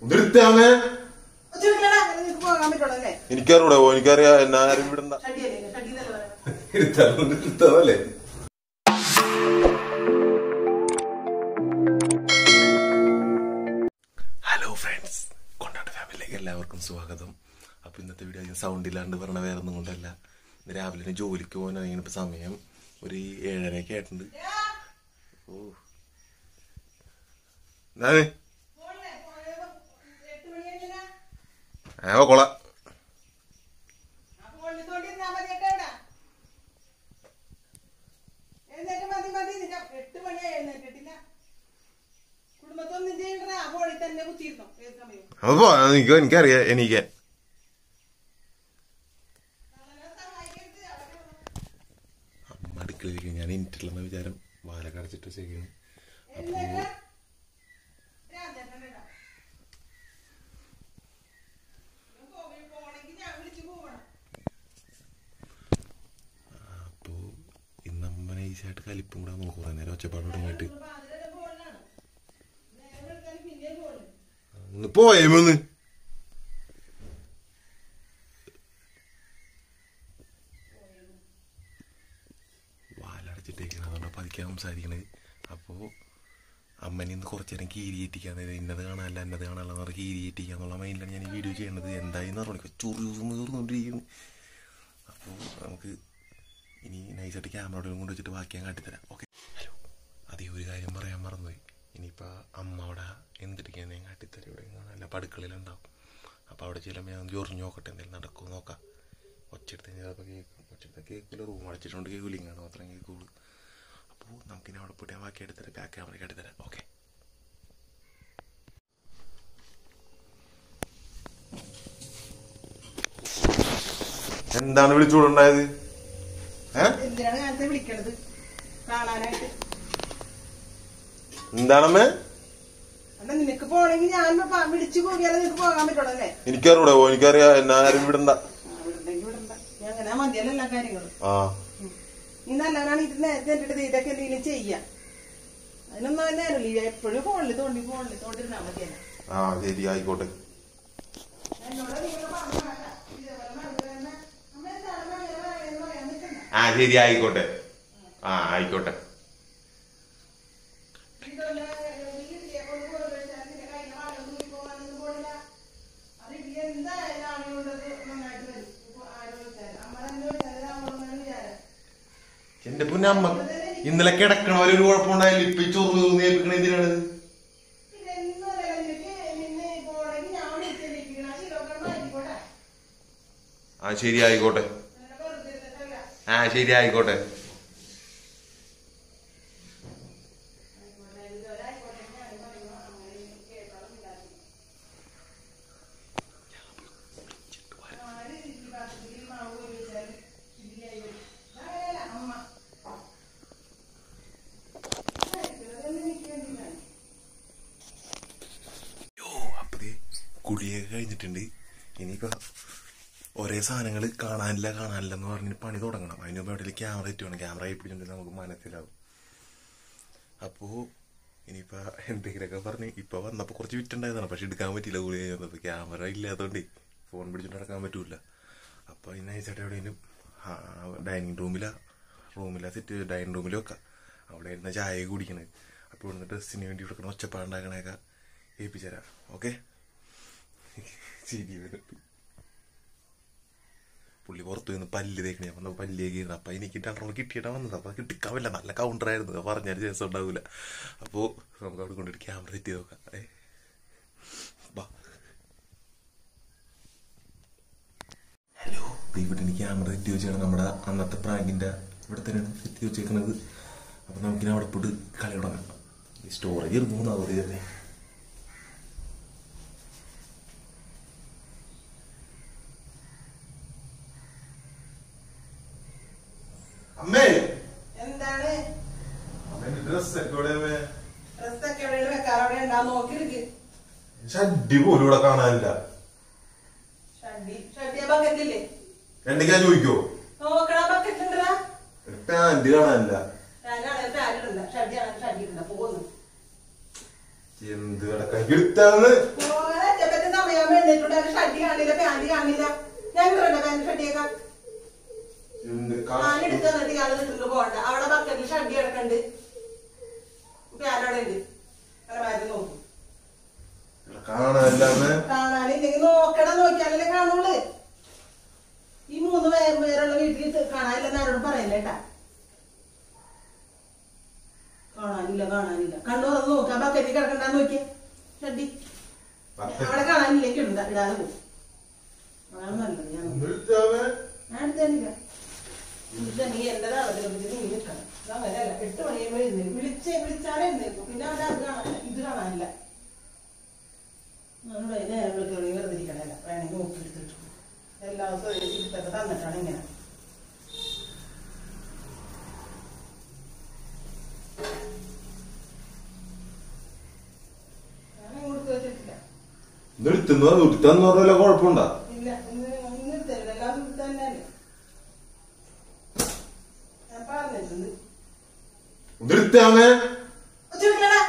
ഇതെടുത്താമേ ഉച്ചയ്ക്കല്ലടാ, അങ്ങനെ നിനക്ക് പോകാൻ പറ്റുള്ളൂ എനിക്കറിയൂടെ ഓ എനിക്കറിയാ എന്നാ ആരും വിടണ്ട ഷഡിയല്ലേ ഷഡി എന്നല്ലേ പറയുന്നത് എടുത്താലും എടുത്തതല്ലേ ഹലോ ഫ്രണ്ട്സ് കൊണ്ടാട്ട ഫാമിലിയിലേക്ക് എല്ലാവർക്കും സ്വാഗതം അപ്പൊ ഇന്നത്തെ വീഡിയോ ഞാൻ സൗണ്ട് ഇല്ലാണ്ട് പറഞ്ഞ വേറെ ഒന്നും കൊണ്ടല്ല ഇന്ന് രാവിലെ തന്നെ ജോലിക്ക് പോകാനാണ് ഇപ്പൊ സമയം ഒരു ഏഴരയൊക്കെ ആയിട്ടുണ്ട് ഓ എന്താണ് പോണില്ലേ? പോയത് എട്ട് മണിയായില്ലല്ലോ? ആ കൊള ആ ഫോണിൽ തോണ്ടിയിരുന്നാ മതി കേട്ടോ ഇവിടെ. എഴുന്നേറ്റ് മതി മതി നിന്റെ എട്ട് മണിയായി എഴുന്നേറ്റിട്ടില്ല കുടുംബത്തൊന്നും ചെയ്യണ്ട ആ ഫോണിൽ തന്നെ കുത്തിയിരുന്നോ ഏത് സമയവും അപ്പൊ എനിക്ക് എനിക്കറിയാം എനിക്ക് അങ്ങനെ സഹായിക്കരുത് അവിടെ കിടന്നോ. അമ്മ അടുക്കളയിലേക്ക് ഞാൻ എനിട്ടുള്ള വിചാരം വാലൊക്കെ അടച്ചിട്ട് വെച്ചേക്കുന്നു എഴുന്നേറ്റ് രാജേട്ടനെടാ. ഞാൻ പോയി- പോണെങ്കി ഞാൻ വിളിച്ച് പോവണം അപ്പോ ഇന്ന് അമ്മ നൈസായിട്ട് കലിപ്പും കൂടെ നമുക്ക് കുറെ നേരം ഒച്ചപ്പാട് തുടങ്ങിയിട്ട് പാതിരയുടെ ഫോണിലാണ് നേരം വെളുക്കാൻ പിന്നെയും ഫോണിൽ ഒന്ന് പോയേമൊന്ന് വാലടച്ചിട്ടേക്കാണ് അതുകൊണ്ട് പതിക്കാൻ സംസാരിക്കണത് അപ്പോൾ അമ്മനെ ഇന്ന് കുറച്ച് നേരം കീരിയേറ്റിക്കാൻ ഇന്നത് കാണാനല്ല എന്നത് കാണാനല്ല എന്ന് പറഞ്ഞാൽ കീരിയേറ്റിക്കുക എന്നുള്ള മൈൻഡിലാണ് ഞാൻ ഈ വീഡിയോ ചെയ്യണത് എന്തായെന്ന് പറഞ്ഞു ചൊറി തീർന്നുകൊണ്ടിരിക്കുന്നു അപ്പോൾ നമുക്ക് ഇനി നൈസായിട്ട് ക്യാമറയോടും കൊണ്ട് വെച്ചിട്ട് ബാക്കി ഞാൻ കാട്ടിത്തരാം ഓക്കെ ഹലോ അതേ ഒരു കാര്യം പറയാൻ മറന്നുപോയി ഇനിയിപ്പോൾ അമ്മ അവിടെ എന്തിരിക്കാൻ ഞാൻ കാട്ടിത്തരാം ഇവിടെ കാണാനല്ല അപ്പോൾ അടുക്കളയിലുണ്ടാവും അപ്പോൾ അവിടെ ചെല്ലുമ്പോൾ ഞാൻ ചൊറിഞ്ഞ് നോക്കട്ടെ എന്തെങ്കിലും നടക്കുമോ നോക്കാം ഒച്ചെടുത്ത് ചിലപ്പോൾ കേൾക്കും ഒച്ചെടുത്ത് കേൾക്കില്ല റൂം അടച്ചിട്ടുണ്ട് കേൾക്കില്ല ഇങ്ങനെ മാത്രം കേൾക്കുള്ളൂ അപ്പോൾ നമുക്കിനി അവിടെ പോയിട്ട് ഞാൻ ബാക്കി എടുത്തരാം ബാക്ക് ക്യാമറ എടുത്തരാം ഓക്കെ എന്താണ് വിളിച്ചുകൊണ്ടുണ്ടായത് ഏഹ് എന്തിനാണ് ഞാനത്തെ വിളിക്കണത് കാണാനായിട്ട് എന്താണമ്മേ അല്ല നിനക്ക് പോണെങ്കിൽ ഞാൻ ഇപ്പൊ പ- വിളിച്ചു പോകിയാലേ നിനക്ക് പോകാൻ പറ്റുള്ളൂ അല്ലേ എനിക്കറിയൂടെ ഓ എനിക്കറിയാം എന്നാ ആരും വിടണ്ട ആ, വിടണ്ടെങ്കി വിടണ്ട നീ അങ്ങനെ മതിയല്ലോ എല്ലാ കാര്യങ്ങളും ആ നീ നല്ലവനാണ് ഇത് നേരത്തെ എന്റെ അടുത്ത് ഇതൊക്കെ എന്തെങ്കിലും ചെയ്യാം അതിനൊന്നും നേരമില്ല എപ്പോഴും ഫോണിൽ തോണ്ടി ഫോണിൽ തോണ്ടിരുന്നാ മതിയല്ലോ ആ ശരി ആയിക്കോട്ടെ എന്നോട് നിങ്ങൾ പറഞ്ഞാ ഇതേപോലെ മറുപടി അമ്മ എന്താണ് മറുപടി പറയുന്നത് പറയാൻ നിൽക്കണ്ട ആ ശരി ആയിക്കോട്ടെ ആ ആയിക്കോട്ടെ ഇതുപോലെ ഈ ഇഡ്ഡലിയെ കൊണ്ട് കൊണ്ടുവച്ചാൽ നിന്റെ കയ്യിലെ വളമൊന്നും ഊരി പോകാനൊന്നും പോണില്ല. അത് ഇഡ്ഡലി എന്തായാലും ആവി കൊണ്ടത് നന്നായിട്ട് വരും. ഇപ്പൊ ആര് വിളിച്ചാലും. അമ്മ തന്നെ വിളിച്ചാലും ആവണമെന്നാണ് വിചാരം. എന്റെ പൊന്നമ്മ ഇന്നലെ കിടക്കണവര് ഒരു കുഴപ്പമുണ്ടായില്ല ഇപ്പൊ ഈ ചൊറു നേപ്പിക്കണ എന്തിനാണ് പിന്നെ എന്നും അറിയാലോ നിനക്ക് നിന്നെ പോണെങ്കിൽ ഞാൻ വിളിച്ചെണീപ്പിക്കണം. ആ ശീലമൊക്കെ മാറ്റിക്കോട്ടെ. ആ ശരി ആയിക്കോട്ടെ അങ്ങനെ വെറുതെ ഇരുന്നിട്ടല്ല. ആ ശരി ആയിക്കോട്ടെ ആയിക്കോട്ടെ, ഇതുവരെ ആയിക്കോട്ടെ. ഞാൻ പറയുമ്പോ അങ്ങനെ കേട്ടോളം വിചാരിക്കും. ആര് ഇഡ്ഡലി പാത്രത്തിൽ മാവ് കോരി വെച്ചാലും ഇഡ്ഡലിയായി വരും. അതങ്ങനെയല്ല, അമ്മ യോ അപ്പതേ കുളിയൊക്കെ കഴിഞ്ഞിട്ടുണ്ട് ഇനിയിപ്പോ ഒരേ സാധനങ്ങൾ കാണാനില്ല കാണാനില്ല എന്ന് പറഞ്ഞ് പണി തുടങ്ങണം അതിന് മുമ്പ് എവിടെയെങ്കിലും ക്യാമറ ഇട്ട് വേണം ക്യാമറ പിടിച്ചിട്ടുണ്ടെങ്കിൽ നമുക്ക് മനസ്സിലാവും അപ്പോ ഇനിയിപ്പോ എന്തെങ്കിലുമൊക്കെ പറഞ്ഞ് ഇപ്പൊ വന്നപ്പോ കുറച്ച് വിറ്റുണ്ടായതാണ് പക്ഷെ എടുക്കാൻ പറ്റിയില്ല കുളി കഴിഞ്ഞപ്പോ ക്യാമറ ഇല്ലാത്തതുകൊണ്ട് ഫോൺ പിടിച്ചിട്ട് നടക്കാൻ പറ്റൂല അപ്പൊ ഇതിനനുസരിച്ച് എവിടെയെങ്കിലും ഡൈനിങ് റൂമിലാ റൂമിലാ സെറ്റ് ഡൈനിങ് റൂമിൽ വെക്കാം അവിടെ ഇരുന്ന് ചായ കുടിക്കണത് അപ്പോൾ ഇവിടുന്ന് ഡ്രസ്സിന് വേണ്ടി കൊടുക്കണ ഒച്ചപ്പാടുണ്ടാക്കണേക്ക ഏൽപ്പിച്ചുതരാം ഓക്കെ ശരി വന്നിട്ട് പുള്ളി പുറത്തു നിന്ന് പല്ല് തേക്കണേ വന്ന പല്ലിയൊക്കെ ഇരുന്ന് അപ്പൊ എനിക്ക് രണ്ടെണ്ണം കിട്ടിയിട്ടാ വന്നത് അപ്പൊ കിട്ടിക്കാൻ പറ്റില്ല നല്ല കൗണ്ടർ ആയിരുന്നു പറഞ്ഞാൽ ശേഷം ഉണ്ടാവൂല അപ്പോ നമുക്ക് അവിടെ കൊണ്ടിട്ട് ക്യാമറ സെറ്റ് ചെയ്ത് നോക്കാം ഏ ബാ ഹലോ ഇവിടെ എനിക്ക് ക്യാമറ സെറ്റ് വെച്ചാണ് നമ്മുടെ അന്നത്തെ പ്രാങ്കിന്റെ ഇവിടെ തന്നെയാണ് സെറ്റ് വെച്ചേക്കുന്നത് അപ്പൊ നമുക്കിനി അവിടെ പോയിട്ട് കളി തുടങ്ങാം ഈ സ്റ്റോറേജ് ഇരുന്നു അതുപോലെ തന്നെ അമ്മേ എന്താണ് അമ്മേന്റെ ഡ്രസ് ഒക്കെ ഇവിടെ ഡ്രസ്സൊക്കെ എവിടെ വെക്കാറ് അവിടെ ഉണ്ടാവും നോക്കിയിരിക്ക് ഷഡ്ഡി പോലും ഇവിടെ കാണാനില്ല ഷഡ്ഡി ഷഡ്ഡിയ ബക്കറ്റില്ലേ എന്തൊക്കെയാ ചോദിക്കോ നോക്കണ ബക്കറ്റ് ഉണ്ടടാ പാന്റ് കാണാനില്ല ഞാനാണ് പാന്റ് ഇടണ്ട ഷഡ്ഡിയാണ് ഷഡ്ഡി ഇടണ്ട പോകുന്നു എന്ത് കിടക്കാൻ എടുത്താന്ന് പോരാ രാവിലെ എഴുന്നേറ്റുണ്ട് എന്റെ ഷഡ്ഡി കാണില്ല പാന്റ് കാണില്ല ഞാൻ ഇടണ്ട പാന്റ് ഷഡ്ഡിയൊക്കെ ഞാൻ എടുത്ത് തന്നിട്ട് ഇയാൾ ഇട്ടിട്ട് പോകണ്ട അവിടെ ബക്കറ്റിൽ ഷഡ്ഡി കിടക്കണ്ട് പാന്റ് അവിടെ ഉണ്ട് മാറ്റി നോക്കും കാണാനില്ലാന്ന് കാണാനില്ലെങ്കിൽ നോക്കണം നോക്കിയാലല്ലേ കാണുള്ളൂ ഈ മൂന്ന് പേർ പേരുള്ള വീട്ടിൽ ഇത് കാണാനില്ലെന്ന് ആരോടും പറയല്ലേ കേട്ടാ കാണാനില്ല കാണാനില്ല കണ്ണു തുറന്ന് നോക്കാം ബക്കറ്റിൽ കിടക്കണ്ടെന്ന് നോക്കിയേ ഷഡ്ഡി അവിടെ കാണാനില്ലെങ്കിൽ ഇടണ്ട ഇടാതെ പോകും അതാണ് നല്ലത് ഞാൻ ഞാൻ എടുത്തേനില്ല എന്നിട്ട് നീ എന്റെ നാളത്തിൽ നീ നിൽക്കണം അതങ്ങനെയല്ല എട്ട് മണിയാകുമ്പോ എഴുന്നേക്കും വിളിച്ചേ വിളിച്ചാലേ എഴുന്നേക്കും പിന്നെ അവരെ അത് കാണാനില്ല ഇത് കാണാനില്ല നമ്മള് നേരം വിളിക്കുകയാണെങ്കിൽ വെറുതെ ഇരിക്കണല്ല വേണമെങ്കിൽ നോക്കി എടുത്തിട്ടു എല്ലാ ദിവസവും ഇരുത്തൊക്കെ തന്നിട്ടാണ് ഇങ്ങനെ ഞാൻ കൊടുത്തു വെച്ചിട്ടില്ല നിർത്തുന്നത് നിർത്താന്ന് പറഞ്ഞാൽ കുഴപ്പമുണ്ടാ ഇല്ല ഇന്ന് ഇന്ന് എടുത്തില്ല എല്ലാം ദിവസം തന്നെയല്ലേ ഞാൻ പറഞ്ഞിട്ടുണ്ട് നിർത്താമേ ഒച്ചെടുക്കടാ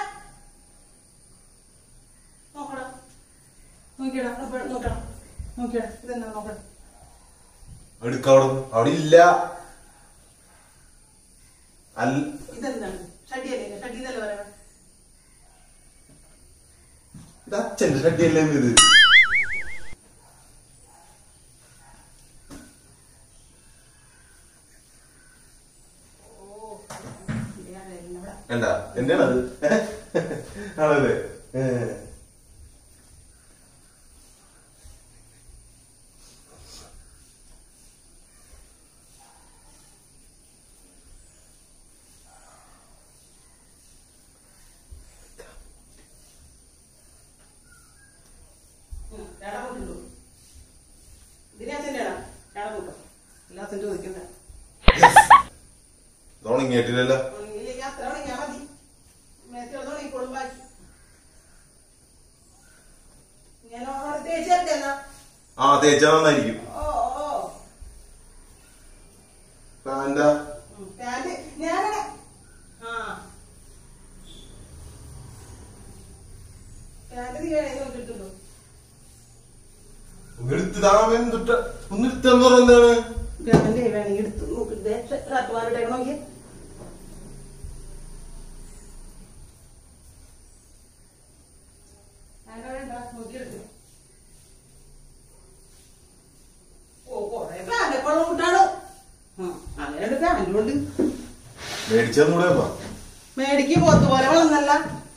നോക്കടാ നോക്കിയടാ അപ്പൊ നോക്കണം നോക്കിയടാ ഇതെന്നാ നോക്കടാ എടുക്കവിടെ അവിടെ ഇല്ല അല്ല ഇതെന്താണ് ഷഡിയല്ലേ ഷഡി ഇതല്ലേ പറയണ ഇത് അച്ഛന്റെ ഷട്ടിയല്ലേ ഇത് ഓ ഇതാണ് ഇവിടെ കണ്ട എന്റെയാണത് ആണല്ലേ ഏ. ഉം, എടാ കൂട്ടുണ്ടോ? ഇതിനെ അച്ഛൻ്റെ എടാ. എടാ കൂട്ടോ. എല്ലാ അച്ഛൻ ചോദിക്കണ്ട. ഇതുണങ്ങിയിട്ടില്ലല്ലോ ഉണങ്ങിയില്ലെങ്കിൽ അത്ര ഉണങ്ങിയാ മതി. മേത്ത് കിടന്ന് ഉണങ്ങിക്കോളും ബാക്കി. ഞാൻ അവിടെ തേച്ച് തരട്ടെ എന്നാ? ആ തേച്ചാ നന്നായിരിക്കും ഓ, ഓ. പാൻറ്റാ ഉം, പാന്റ് ഞാനാണ്. ആ. പാന്റ് നീ വേണമെങ്കിൽ നോക്കിയിട്ടുണ്ടോ? ഒന്നെടുത്തതാവൻ തൊട്ട ഒന്നെടുത്തെന്ന് പറഞ്ഞെന്താണ് പാന്റ് വേണമെങ്കിൽ എടുത്ത് നോക്കിയിട്ട് ഷർട്ട് മാറിട്ടേക്ക് നോക്കിയേ വേണ്ട, വേണ്ട, നോക്കിയെടുക്ക്. ഓ, കൊറേ പാന്റൊക്കെ ഉള്ള കൂട്ടാണ്. ഉം, അങ്ങനെ രണ്ട് പാന്റും ഉണ്ട്. മേടിച്ചെന്നൂടെ അമ്മ മേടിക്ക് പോത്ത് പോലെ വളർന്നല്ല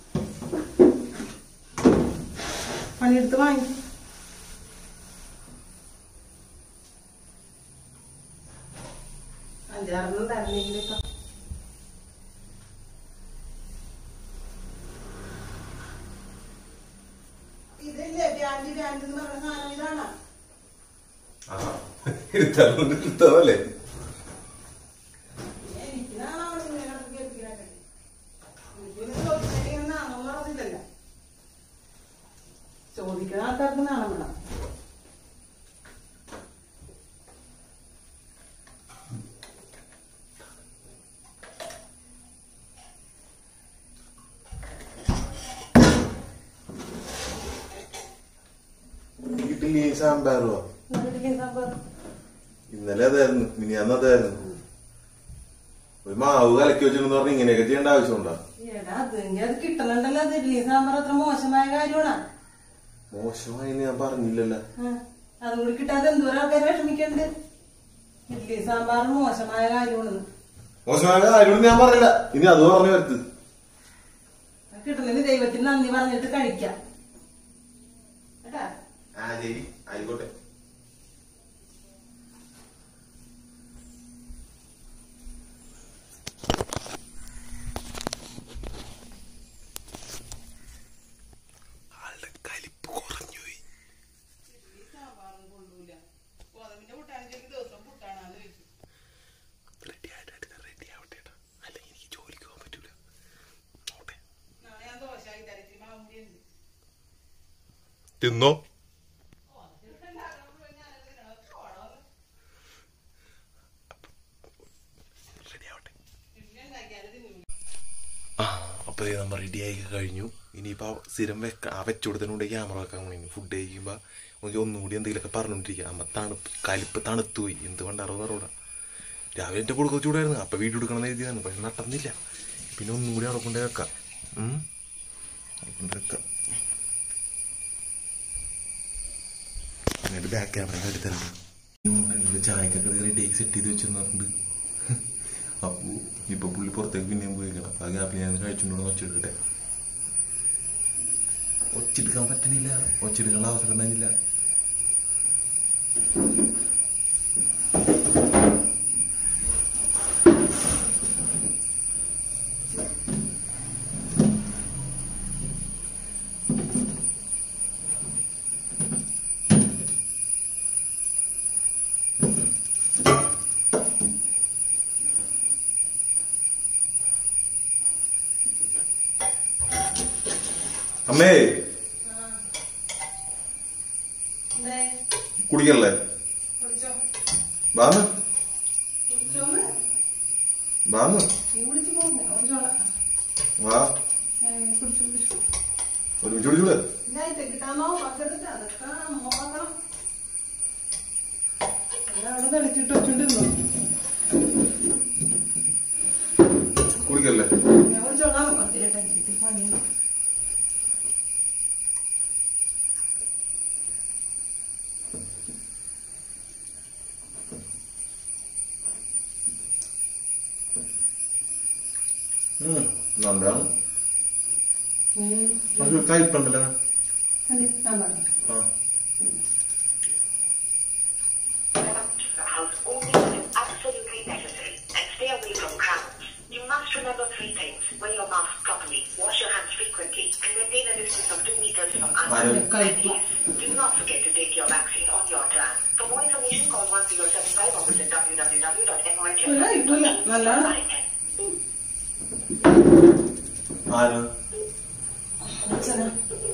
പണിയെടുത്ത് വാങ്ങി അഞ്ചാറെണ്ണം തരണമെങ്കിൽ ഇപ്പൊ ഇതില്ലേ പ്യാന്റ് പ്യാന്റ് എന്ന് പറഞ്ഞ സാധനം ഇതാണ് ആ എടുത്താലും എടുത്തതല്ലേ എനിക്കിനാണ് അവിടെ ഇങ്ങനെ കിടന്ന് കേൾപ്പിക്കാനായിട്ട്. എനിക്കിത് ചോദിച്ചാൽ ഇങ്ങനെ നാണം മറന്നില്ലല്ലോ. ചോദിക്കുന്ന ആൾക്കാർക്ക് നാണം വേണം വീട്ടിൽ ഈ സാമ്പാറുവാ എന്നിട്ട് സംഭവം ഇന്നലെ അതായിരുന്നു മിനിയാന്ന് അതായിരുന്നു ഒരു മാവ് കലക്കി വെച്ചിരുന്നു പറഞ്ഞ ഇങ്ങനെയൊക്കെ ചെയ്യേണ്ട ആവശ്യമുണ്ടോ എടാ അത് ഇനി അത് കിട്ടണുണ്ടല്ലോ അത് ഇഡ്ഡലി സാമ്പാർ അത്ര മോശമായ കാര്യമാണ് മോശമായി ഞാൻ പറഞ്ഞില്ലല്ലോ അതും കൂടി കിട്ടാതെ എന്തോരം ആൾക്കാർ വിഷമിക്കണ്ട് ഇഡ്ഡലി സാമ്പാർ മോശമായ കാര്യമാണ് മോശമായ കാര്യം ഞാൻ പറഞ്ഞില്ല ഇനി അത് പറഞ്ഞു വരത്ത് കിട്ടുന്നതിന് ദൈവത്തിന് നന്ദി പറഞ്ഞിട്ട് കഴിക്കാം കേട്ടാ ആ ശരി ആയിക്കോട്ടെ ആളുടെ കലിപ്പ് കുറഞ്ഞുപോയി സാമ്പാറും കൊള്ളൂല ഗോതമ്പിന്റെ പുട്ടാണെങ്കിൽ ദിവസം പുട്ടാണെന്ന് ചോദിച്ചു റെഡി ആയിട്ട് റെഡി ആവട്ടെ ഏട്ടാ അല്ലെങ്കിൽ എനിക്ക് ജോലിക്ക് പോകാൻ പറ്റൂല നോട്ടെ നാളെ ഞാൻ ദോശ ആക്കി തരാം ഇച്ചിരി മാവും കൂടി ഉണ്ട് തിന്നോ റെഡി ആവട്ടെ ആ അപ്പോൾ നമ്മൾ റെഡിയായി കഴിഞ്ഞു ഇനിയിപ്പോൾ സ്ഥിരം വെക്ക ആ വെച്ചുകൊടുത്തതിനുകൊണ്ട് ക്യാമറ വെക്കാൻ വേണ്ടി ഫുഡ് കഴിക്കുമ്പോൾ ഒന്ന് ഒന്നുകൂടി എന്തെങ്കിലുമൊക്കെ പറഞ്ഞുകൊണ്ടിരിക്കുക അമ്മ തണുപ്പ് കലിപ്പ് തണുത്തു പോയി എന്ത് പണ്ടാറോ പറൂടാ രാവിലെ എൻ്റെ കൊടുക്ക ചൂടായിരുന്നു അപ്പം വീഡിയോ എടുക്കണം എഴുതിയതാണ് പക്ഷെ നടന്നില്ല പിന്നെ ഒന്നും കൂടി അവിടെ കൊണ്ടേ വെക്കാം ഉം. അവിടെ കൊണ്ടേ വെക്കാം എന്നിട്ട് ബാക്ക് ക്യാമറ എടുത്തിട്ടുണ്ട് ചായക്കൊക്കെ റെഡി ആക്കി സെറ്റ് ചെയ്ത് വെച്ചിരുന്നുണ്ട് അപ്പോ ഇപ്പൊ പുള്ളി പുറത്തേക്ക് പിന്നെയും പോയിരിക്കണം അപ്പൊ ആ ഗ്യാപ്പിൽ ഞാൻ കഴിച്ചുകൊണ്ടു ഒച്ചെടുക്കട്ടെ ഒച്ചെടുക്കാൻ പറ്റണില്ല ഒച്ചെടുക്കാനുള്ള അവസരം തന്നില്ല അമ്മേ എന്തേ? കുടിക്കല്ലേ കുടിച്ചോ? ബാന്ന് കുടിച്ചോന്ന്? ബാന്ന് നീ കുടിച്ച് പോകണ്ടേ? കുടിച്ചോളാം. വാ ഏ, കുടിച്ചു, കുടിച്ചു. ഒരുമിച്ച് കുടിച്ചൂടെ ഇതായിട്ട് കിട്ടാന്നോ? പക്കെടുത്ത് അതൊക്കെ നോക്കണം. അതവിടെ തെളിച്ചിട്ട് വെച്ചോണ്ടിരുന്നോ? കുടിക്കല്ലേ ഞാൻ കുടിച്ചോളാം. കുറച്ച് കേട്ടെ, എനിക്ക് പണിയുണ്ട്. ഉം, നല്ലതാണ് ഉം. പക്ഷെ കയ്പുണ്ടല്ലോ അതെ, ഞാൻ പറയാം. ആ the house only when it's absolutely necessary and stay away from crowds. You must remember three things. Wear your mask properly, wash your hands frequently, and maintain a distance of two meters from Madam. others. And yes, do not forget to take your vaccine on your turn. For more information, call 1075 or visit ഇല്ല, ഇല്ല, നല്ലതാണ്. www.mohs.in. ആര് അച്ഛനാ.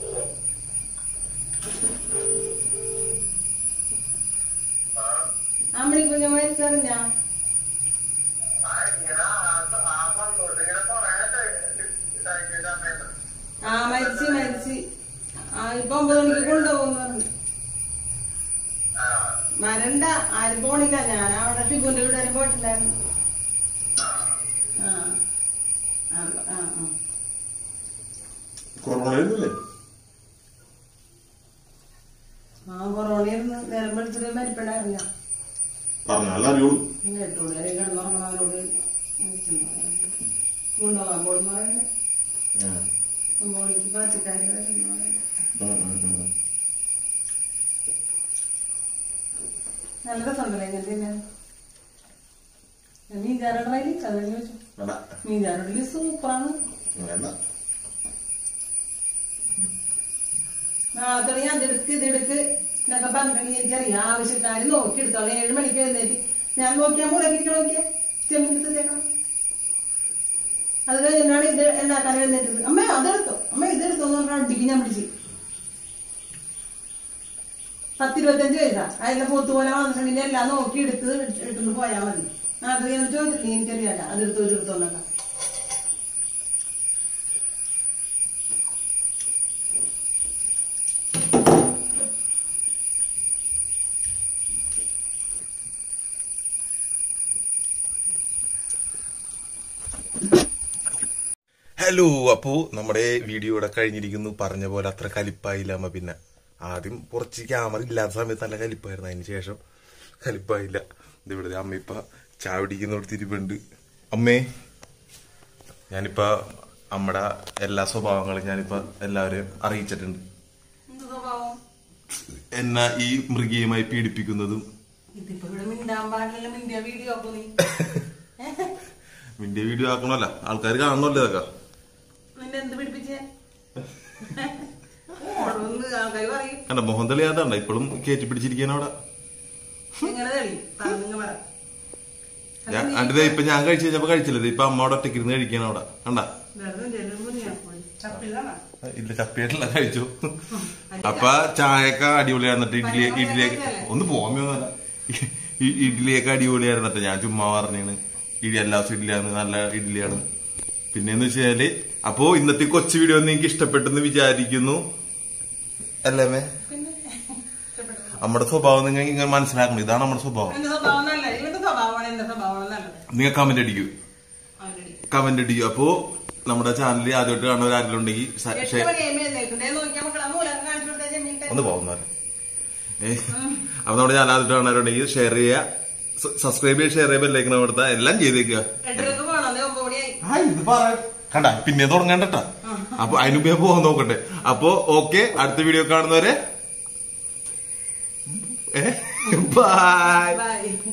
അമ്മണി കുഞ്ഞ മരിച്ചറിഞ്ഞാ ആ മരിച്ച് മരിച്ച് ആ ഇപ്പൊ ഒമ്പത് മണിക്ക് കൊണ്ടുപോകുന്നു പറഞ്ഞു വരണ്ട ആരും പോണില്ല ഞാൻ അവിടെ ടിബുന്റെ വീട് വരെ പോയിട്ടുണ്ടായിരുന്നു ആ ആ ആ ആ കൊറോണ ആയിരുന്നില്ലേ ആ കൊറോണയിരുന്നു നേരം പഠിച്ചത് മരിപ്പണ്ടായിരുന്ന പറഞ്ഞാൽ അറിയുള്ളൂ കേട്ടോളൂ കിടന്നുറങ്ങണവരോട് കൊണ്ടുപോകാൻ പോണെന്ന് പറയണ്ടേ ഉം, ഒമ്പണിക്ക് പാച്ചക്കാരി വരുന്നു പറയണ്ടേ ഉം, ഉം, ഉം. നല്ല രസമുണ്ടല്ലേ ഞാൻ തിന്നാൻ മീൻ ചാരുടെ വയലിൽ അത് ചോദിച്ചു വേണ്ട മീൻ ചാരുടെ സൂപ്പറാണ് വേണ്ട നാളെ ഞാൻ ഇതെടുക്ക് ഇതെടുക്ക് എന്നൊക്കെ പറഞ്ഞിട്ടുണ്ടെങ്കിൽ എനിക്കറിയാം ആവശ്യക്കാര് നോക്കി എടുത്തോളാം ഏഴ് മണിക്ക് എഴുന്നേറ്റ് ഞാൻ നോക്കിയാൽ മൂലക്കിരിക്കണം നോക്കിയാ ചെമ്മിനടുത്തേക്കണം അത് കഴിഞ്ഞാണ് ഇത് ഉണ്ടാക്കാൻ എഴുന്നേറ്റത് അമ്മ അതെടുത്തോ അമ്മ ഇതെടുത്തോ എന്ന് പറഞ്ഞാൽ അടിക്ക് ഞാൻ പിടിച്ച് പത്തിരുപത്തഞ്ച് വയസ്സാ അതിന്റെ പോത്ത് പോലെ വന്നിട്ടുണ്ടെങ്കിൽ എല്ലാം നോക്കി എടുത്ത് എടുത്തുകൊണ്ട് പോയാൽ മതി അത് ഞാൻ ചോദിച്ചിട്ടില്ല എനിക്കറിയാല അതെടുത്തോ ഇതെടുത്തോ എന്നൊക്കെ ഹലോ അപ്പോ നമ്മുടെ വീഡിയോ ഇവിടെ കഴിഞ്ഞിരിക്കുന്നു പറഞ്ഞ പോലെ അത്ര കലിപ്പായില്ല അമ്മ പിന്നെ ആദ്യം കുറച്ച് ക്യാമറ ഇല്ലാത്ത സമയത്ത് നല്ല കലിപ്പായിരുന്നു അതിന് ശേഷം കലിപ്പായില്ല ഇതിവിടെ അമ്മ ഇപ്പൊ ചായ പിടിക്കുന്നോട് തിരിവുണ്ട് അമ്മേ ഞാനിപ്പോ നമ്മുടെ എല്ലാ സ്വഭാവങ്ങളും ഞാനിപ്പോ എല്ലാവരെയും അറിയിച്ചിട്ടുണ്ട് എന്ത് സ്വഭാവം എന്നെ ഈ മൃഗീയമായി പീഡിപ്പിക്കുന്നതും ഇതിപ്പോ ഇവിടെ മിണ്ടാൻ പാടില്ല മിണ്ടിയ വീഡിയോ ആക്കൂ നീ നിന്റെ വീഡിയോ ആക്കണമല്ല ആൾക്കാർ കാണണമല്ലോ ഇതൊക്കെ നിന്നെ എന്ത് പിടിപ്പിച്ചേ ഓടൊന്ന് ആൾക്കാർ പറയും കണ്ട മോഹൻ തെളിയാതാണ്ട ഇപ്പോഴും കയറ്റി പിടിച്ചിരിക്കാൻ അവിടെ എങ്ങനെ തെളി പറഞ്ഞു പറ ഞാൻ അന്റെ ഇപ്പൊ ഞാൻ കഴിച്ചു കഴിഞ്ഞപ്പോ കഴിച്ചില്ല ഇപ്പൊ അമ്മ ഒറ്റയ്ക്ക് ഇരുന്ന് കഴിക്കാൻ അവിടെ കണ്ട ചപ്പിലാണ് ഇല്ല ചപ്പിയായിട്ടില്ല കഴിച്ചു അപ്പൊ ചായയൊക്കെ അടിപൊളിയായിരുന്നിട്ട് ഇഡ്ഡലി ഇഡ്ഡലിയൊക്കെ ഒന്ന് പോകാമെന്നല്ല ഇഡ്ഡലിയൊക്കെ അടിപൊളിയായിരുന്നിട്ട് ഞാൻ ചുമ്മാ പറഞ്ഞാണ് ഇഡി എല്ലാ ദിവസവും ഇഡ്ഡലിയാണ് നല്ല ഇഡ്ഡലിയാണ് പിന്നെന്ന് വെച്ചാല് അപ്പോ ഇന്നത്തെ കൊച്ചു വീഡിയോ നിങ്ങൾക്ക് ഇഷ്ടപ്പെട്ടെന്ന് വിചാരിക്കുന്നു അല്ലേ മേ നമ്മുടെ സ്വഭാവം നിങ്ങൾ ഇങ്ങനെ മനസ്സിലാക്കണം ഇതാണ് നമ്മുടെ സ്വഭാവം എന്റെ സ്വഭാവം നല്ല ഇവന്റെ സ്വഭാവമാണ് എന്റെ സ്വഭാവമാണ് നല്ലത് നിങ്ങൾ കമന്റ് അടിക്കൂ അവനടി കമന്റ് അടിക്കൂ അപ്പോ നമ്മുടെ ചാനലിൽ ആദ്യമായിട്ട് കാണുന്ന ആരെങ്കിലും ഉണ്ടെങ്കിൽ സ- എട്ട് ഷെയർ മണി കഴിയുമ്പോ എഴുന്നേൽക്കണ്ടേ നോക്കിയാൽ മക്കളെ നൂലൊക്കെ കാണിച്ചു കൊടുത്താൽ ജമീൻ ഒന്ന് പോകുന്നവരെ അപ്പൊ നമ്മുടെ ചാനൽ ആദ്യമായിട്ട് കാണുന്നവരുണ്ടെങ്കിൽ ഷെയർ ചെയ്യുക സബ്സ്ക്രൈബ് ചെയ്യുക ഷെയർ ചെയ്യുക ബെല്ലൈക്കൺ കൊടുത്താൽ എല്ലാം ചെയ്തേക്കുക എട്ടരക്ക് പോകണം അതേ ഒമ്പത് മണിയായി ആ, ഇത് പറ കണ്ട പിന്നെ തുടങ്ങണ്ടട്ട അപ്പൊ അതിനുമ്പ് ഞാൻ പോകാൻ നോക്കട്ടെ അപ്പൊ ഓക്കെ അടുത്ത വീഡിയോ കാണുന്നവരെ ബൈ ബൈ